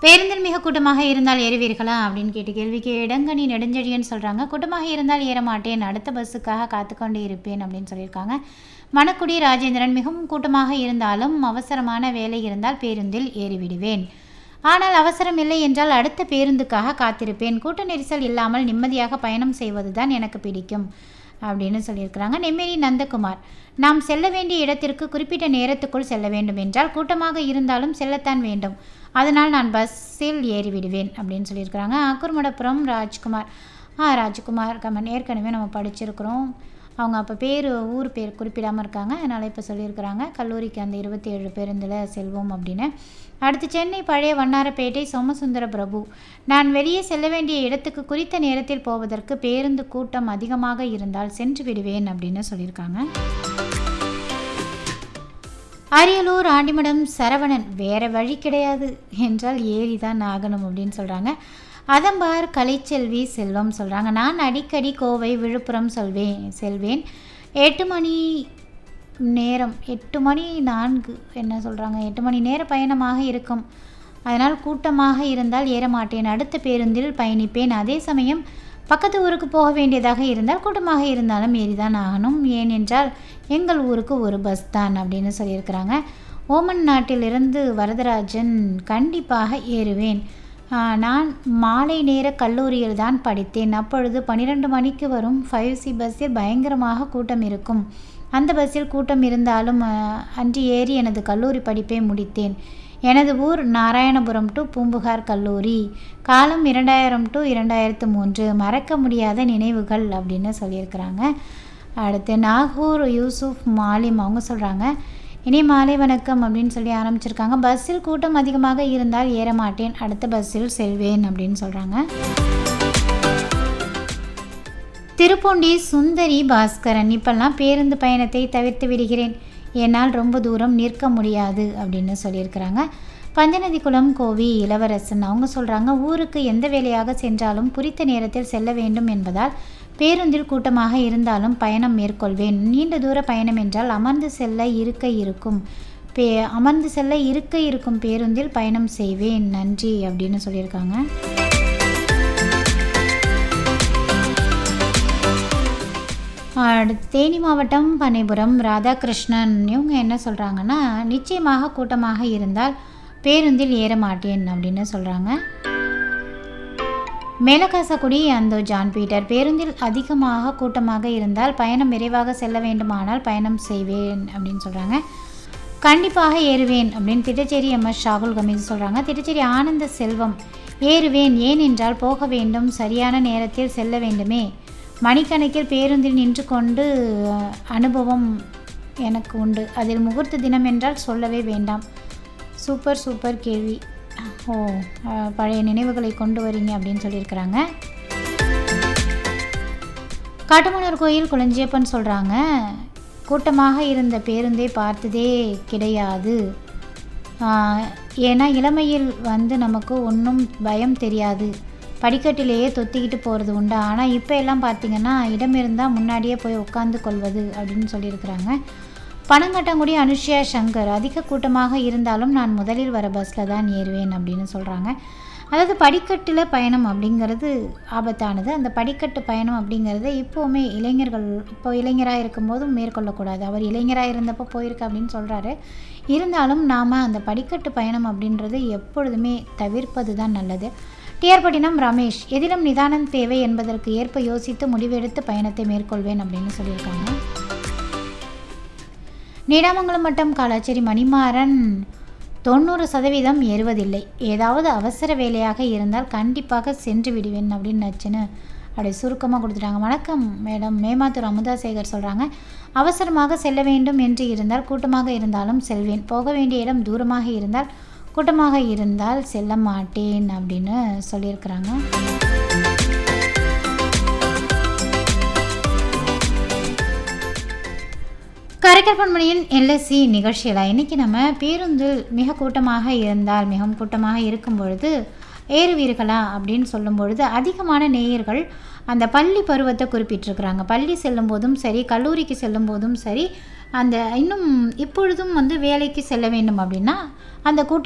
பேருந்தில் மிக கூட்டமாக இருந்தால் ஏறுவீர்களா அப்படின்னு கேட்ட கேள்விக்கு இடங்கனி நெடுஞ்செழியன் சொல்கிறாங்க கூட்டமாக இருந்தால் ஏற மாட்டேன் அடுத்த பஸ்ஸுக்காக காத்துக்கொண்டு இருப்பேன் அப்படின்னு சொல்லியிருக்காங்க மணக்குடி ராஜேந்திரன் மிகவும் கூட்டமாக இருந்தாலும் அவசரமான வேலை இருந்தால் பேருந்தில் ஏறிவிடுவேன் ஆனால் அவசரம் இல்லை என்றால் அடுத்த பேருந்துக்காக காத்திருப்பேன் கூட்ட நெரிசல் இல்லாமல் நிம்மதியாக பயணம் செய்வதுதான் எனக்கு பிடிக்கும் அப்படின்னு சொல்லியிருக்கிறாங்க நெம்மேரி நந்தகுமார் நாம் செல்ல வேண்டிய இடத்திற்கு குறிப்பிட்ட நேரத்துக்குள் செல்ல வேண்டும் என்றால் கூட்டமாக இருந்தாலும் செல்லத்தான் வேண்டும் அதனால் நான் பஸ்ஸில் ஏறிவிடுவேன் அப்படின்னு சொல்லியிருக்கிறாங்க அக்குர்மடப்புறம் ராஜ்குமார் ஆ ராஜ்குமார் கமன் ஏற்கனவே நம்ம படிச்சிருக்கிறோம் அவங்க அப்போ பேர் ஊர் பேர் குறிப்பிடாமல் இருக்காங்க அதனால் இப்போ சொல்லியிருக்கிறாங்க கல்லூரிக்கு அந்த இருபத்தி ஏழு பேருந்தில் செல்வோம் அப்படின்னு அடுத்து சென்னை பழைய வண்ணாரப்பேட்டை சோமசுந்தர பிரபு நான் வெளியே செல்ல வேண்டிய இடத்துக்கு குறித்த நேரத்தில் போவதற்கு பேருந்து கூட்டம் அதிகமாக இருந்தால் சென்று விடுவேன் அப்படின்னு சொல்லியிருக்காங்க அரியலூர் ஆண்டிமடம் சரவணன் வேற வழி கிடையாது என்றால் ஏறி தான் ஆகணும் அப்படின்னு சொல்கிறாங்க அதம்பார் கலைச்செல்வி செல்வம் சொல்கிறாங்க நான் அடிக்கடி கோவை விழுப்புரம் சொல்வேன் செல்வேன் எட்டு மணி நேரம் எட்டு மணி நான்கு என்ன சொல்கிறாங்க எட்டு மணி நேர பயணமாக இருக்கும் அதனால் கூட்டமாக இருந்தால் ஏற மாட்டேன் அடுத்த பேருந்தில் பயணிப்பேன் அதே சமயம் பக்கத்து ஊருக்கு போக வேண்டியதாக இருந்தால் கூட்டமாக இருந்தாலும் ஏறிதான் ஆகணும் ஏனென்றால் எங்கள் ஊருக்கு ஒரு பஸ் தான் அப்படின்னு சொல்லியிருக்கிறாங்க ஓமன் நாட்டிலிருந்து வரதராஜன் கண்டிப்பாக ஏறுவேன் நான் மாலை நேர கல்லூரியில் தான் படித்தேன் அப்பொழுது பன்னிரெண்டு மணிக்கு வரும் ஃபைவ் சி பஸ்ஸில் பயங்கரமாக கூட்டம் இருக்கும் அந்த பஸ்ஸில் கூட்டம் இருந்தாலும் அன்று ஏறி எனது கல்லூரி படிப்பை முடித்தேன் எனது ஊர் நாராயணபுரம் டு பூம்புகார் கல்லூரி காலம் இரண்டாயிரம் டு இரண்டாயிரத்து மூன்று மறக்க முடியாத நினைவுகள் அப்படின்னு சொல்லியிருக்கிறாங்க அடுத்து நாகூர் யூசுஃப் மாலிம் அவங்க சொல்கிறாங்க இனி மாலை வணக்கம் அப்படின்னு சொல்லி ஆரம்பிச்சிருக்காங்க பஸ்ஸில் கூட்டம் அதிகமாக இருந்தால் ஏற மாட்டேன் அடுத்த பஸ்ஸில் செல்வேன் அப்படின்னு சொல்கிறாங்க திருப்பூண்டி சுந்தரி பாஸ்கரன் இப்பெல்லாம் பேருந்து பயணத்தை தவிர்த்து விடுகிறேன் என்னால் ரொம்ப தூரம் நிற்க முடியாது அப்படின்னு சொல்லியிருக்கிறாங்க பஞ்சநதி குளம் கோவி இளவரசன் அவங்க சொல்கிறாங்க ஊருக்கு எந்த வேலையாக சென்றாலும் குறித்த நேரத்தில் செல்ல வேண்டும் என்பதால் பேருந்தில் கூட்டமாக இருந்தாலும் பயணம் மேற்கொள்வேன் நீண்ட தூர பயணம் என்றால் அமர்ந்து செல்ல இருக்க இருக்கும் பே அமர்ந்து செல்ல இருக்க இருக்கும் பேருந்தில் பயணம் செய்வேன் நன்றி அப்படின்னு சொல்லியிருக்காங்க அடுத்து தேனி மாவட்டம் பனைபுரம் ராதாகிருஷ்ணன் இவங்க என்ன சொல்கிறாங்கன்னா நிச்சயமாக கூட்டமாக இருந்தால் பேருந்தில் ஏற மாட்டேன் அப்படின்னு சொல்கிறாங்க மேலகாசக்குடி அந்த ஜான் பீட்டர் பேருந்தில் அதிகமாக கூட்டமாக இருந்தால் பயணம் விரைவாக செல்ல வேண்டுமானால் பயணம் செய்வேன் அப்படின்னு சொல்கிறாங்க கண்டிப்பாக ஏறுவேன் அப்படின்னு திட்டச்சேரி எம்எஸ் ஷாகுல் கமீஸ் சொல்கிறாங்க திட்டச்சேரி ஆனந்த செல்வம் ஏறுவேன் ஏன் என்றால் போக வேண்டும் சரியான நேரத்தில் செல்ல வேண்டுமே மணிக்கணக்கில் பேருந்தில் நின்று கொண்டு அனுபவம் எனக்கு உண்டு அதில் முகூர்த்த தினம் என்றால் சொல்லவே வேண்டாம் சூப்பர் சூப்பர் கேள்வி ஓ பழைய நினைவுகளை கொண்டு வரீங்க அப்படின்னு சொல்லியிருக்கிறாங்க காட்டுமணர் கோயில் குளஞ்சியப்பன் சொல்கிறாங்க கூட்டமாக இருந்த பேருந்தை பார்த்ததே கிடையாது ஏன்னா இளமையில் வந்து நமக்கு ஒன்றும் பயம் தெரியாது படிக்கட்டிலேயே தொத்திக்கிட்டு போகிறது உண்டு ஆனால் இப்போ எல்லாம் பார்த்திங்கன்னா இடம் இருந்தால் முன்னாடியே போய் உட்காந்து கொள்வது அப்படின்னு சொல்லியிருக்கிறாங்க பனங்கட்டங்குடி அனுஷ்யா சங்கர் அதிக கூட்டமாக இருந்தாலும் நான் முதலில் வர பஸ்ஸில் தான் ஏறுவேன் அப்படின்னு சொல்கிறாங்க அதாவது படிக்கட்டில் பயணம் அப்படிங்கிறது ஆபத்தானது அந்த படிக்கட்டு பயணம் அப்படிங்கிறது இப்போவுமே இளைஞர்கள் இப்போ இளைஞராக இருக்கும்போதும் மேற்கொள்ளக்கூடாது அவர் இளைஞராக இருந்தப்போ போயிருக்கு அப்படின்னு சொல்கிறாரு இருந்தாலும் நாம் அந்த படிக்கட்டு பயணம் அப்படின்றது எப்பொழுதுமே தவிர்ப்பது தான் நல்லது டிஆர்பட்டினம் ரமேஷ் எதிலும் நிதானம் தேவை என்பதற்கு ஏற்ப யோசித்து முடிவெடுத்து பயணத்தை மேற்கொள்வேன் அப்படின்னு சொல்லியிருக்காங்க நீடாமங்கலம் மட்டம் காலாச்சேரி மணிமாறன் தொண்ணூறு சதவீதம் ஏறுவதில்லை ஏதாவது அவசர வேலையாக இருந்தால் கண்டிப்பாக சென்று விடுவேன் அப்படின்னு நச்சுன்னு அப்படி சுருக்கமாக கொடுத்துட்டாங்க வணக்கம் மேடம் மேமாத்தூர் அமுதா சேகர் சொல்கிறாங்க அவசரமாக செல்ல வேண்டும் என்று இருந்தால் கூட்டமாக இருந்தாலும் செல்வேன் போக வேண்டிய இடம் தூரமாக இருந்தால் கூட்டமாக இருந்தால் செல்ல மாட்டேன் அப்படின்னு சொல்லியிருக்கிறாங்க கரைக்கல் பண்மணியின் எல்எஸ்சி நிகழ்ச்சியில் இன்றைக்கி நம்ம பேருந்தில் மிக கூட்டமாக இருந்தால் மிகவும் கூட்டமாக இருக்கும் பொழுது ஏறுவீர்களா அப்படின்னு சொல்லும் பொழுது அதிகமான நேயர்கள் அந்த பள்ளி பருவத்தை குறிப்பிட்டிருக்கிறாங்க பள்ளி செல்லும் போதும் சரி கல்லூரிக்கு செல்லும் போதும் சரி அந்த இன்னும் இப்பொழுதும் வந்து வேலைக்கு செல்ல வேண்டும் அப்படின்னா அந்த கூட்டம்